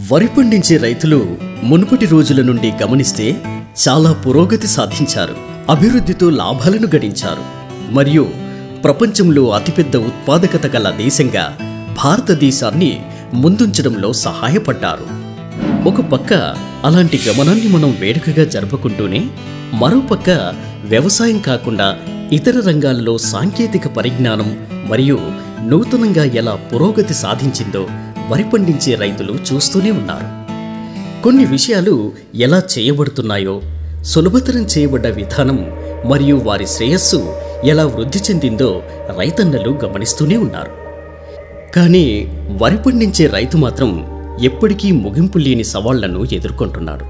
వరి పండించే రైతులు మునుపటి రోజుల నుండి గమనిస్తే చాలా పురోగతి సాధించారు అభివృద్ధితో లాభాలను గడించారు మరియు ప్రపంచంలో అతిపెద్ద ఉత్పాదకత గల దేశంగా భారతదేశాన్ని ముందుంచడంలో సహాయపడ్డారు ఒక పక్క అలాంటి గమనాన్ని మనం వేడుకగా జరుపుకుంటూనే మరోపక్క వ్యవసాయం కాకుండా ఇతర రంగాలలో సాంకేతిక పరిజ్ఞానం మరియు నూతనంగా ఎలా పురోగతి సాధించిందో వరి పండించే రైతులు చూస్తూనే ఉన్నారు కొన్ని విషయాలు ఎలా చేయబడుతున్నాయో సులభతరం చేయబడ్డ విధానం మరియు వారి శ్రేయస్సు ఎలా వృద్ధి చెందిందో రైతన్నలు గమనిస్తూనే ఉన్నారు కానీ వరి పండించే రైతు మాత్రం ఎప్పటికీ ముగింపు లేని సవాళ్లను ఎదుర్కొంటున్నాడు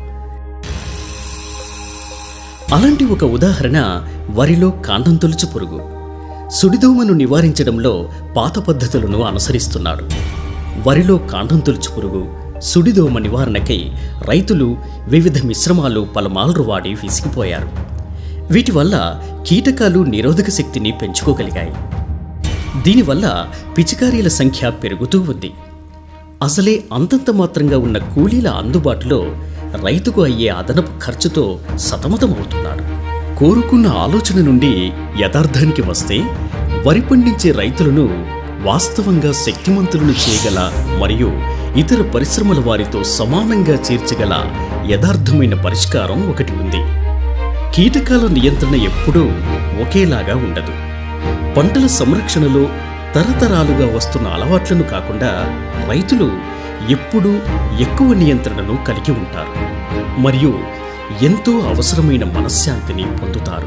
అలాంటి ఒక ఉదాహరణ వరిలో కాండం తొలుచు పురుగు సుడిదోమను నివారించడంలో పాత పద్ధతులను అనుసరిస్తున్నాడు వరిలో కాండం తొలుచు పురుగు సుడిదోమ నివారణకై రైతులు వివిధ మిశ్రమాలు పలుమార్లు వాడి విసిగిపోయారు వీటి వల్ల కీటకాలు నిరోధక శక్తిని పెంచుకోగలిగాయి దీనివల్ల పిచికారీల సంఖ్య పెరుగుతూ ఉంది అసలే అంతంత మాత్రంగా ఉన్న కూలీల అందుబాటులో రైతుకు అయ్యే అదనపు ఖర్చుతో సతమతమవుతున్నాడు కోరుకున్న ఆలోచన నుండి యథార్థానికి వస్తే వరి పండించే రైతులను వాస్తవంగా శక్తిమంతులను చేయగల మరియు ఇతర పరిశ్రమల వారితో సమానంగా చేర్చగల యథార్థమైన పరిష్కారం ఒకటి ఉంది కీటకాల నియంత్రణ ఎప్పుడూ ఒకేలాగా ఉండదు పంటల సంరక్షణలో తరతరాలుగా వస్తున్న అలవాట్లను కాకుండా రైతులు ఎప్పుడూ ఎక్కువ నియంత్రణను కలిగి ఉంటారు మరియు ఎంతో అవసరమైన మనశ్శాంతిని పొందుతారు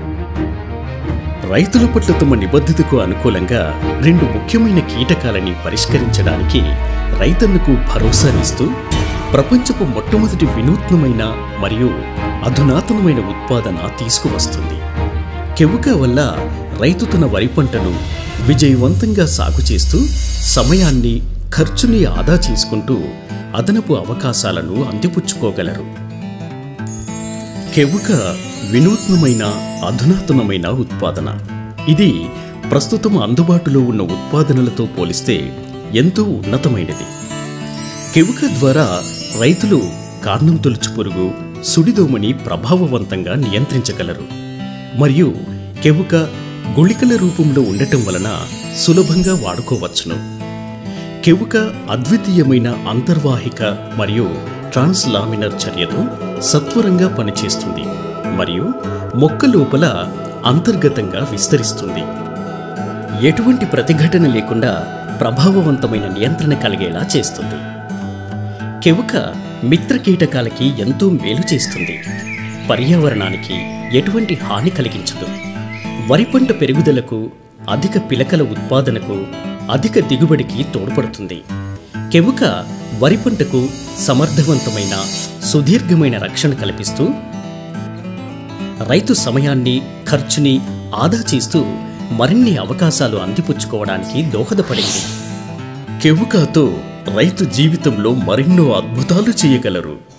రైతుల పట్ల తమ నిబద్ధతకు అనుకూలంగా రెండు ముఖ్యమైన కీటకాలని పరిష్కరించడానికి రైతన్నకు భరోసానిస్తూ ప్రపంచపు మొట్టమొదటి వినూత్నమైన మరియు అధునాతనమైన ఉత్పాదన తీసుకువస్తుంది కెవుక వల్ల రైతు తన వరి పంటను విజయవంతంగా సాగు చేస్తూ సమయాన్ని ఖర్చుని ఆదా చేసుకుంటూ అదనపు అవకాశాలను అందిపుచ్చుకోగలరు కెవుక వినూత్నమైన అధునాతనమైన ఉత్పాదన ఇది ప్రస్తుతం అందుబాటులో ఉన్న ఉత్పాదనలతో పోలిస్తే ఎంతో ఉన్నతమైనది కెవుక ద్వారా రైతులు కాండం తొలుచు పురుగు సుడిదోమని ప్రభావవంతంగా నియంత్రించగలరు మరియు కెవుక గుళికల రూపంలో ఉండటం వలన సులభంగా వాడుకోవచ్చును కెవుక అద్వితీయమైన అంతర్వాహిక మరియు ట్రాన్స్లామినర్ చర్యతో సత్వరంగా పనిచేస్తుంది మరియు మొక్క లోపల అంతర్గతంగా విస్తరిస్తుంది ఎటువంటి ప్రతిఘటన లేకుండా ప్రభావవంతమైన నియంత్రణ కలిగేలా చేస్తుంది కెవుక మిత్ర కీటకాలకి ఎంతో మేలు చేస్తుంది పర్యావరణానికి ఎటువంటి హాని కలిగించదు వరి పంట పెరుగుదలకు అధిక పిలకల ఉత్పాదనకు అధిక దిగుబడికి తోడ్పడుతుంది కెవుక వరి పంటకు సమర్థవంతమైన సుదీర్ఘమైన రక్షణ కల్పిస్తూ రైతు సమయాన్ని ఖర్చుని ఆదా చేస్తూ మరిన్ని అవకాశాలు అందిపుచ్చుకోవడానికి దోహదపడింది కెవుకాతో రైతు జీవితంలో మరెన్నో అద్భుతాలు చేయగలరు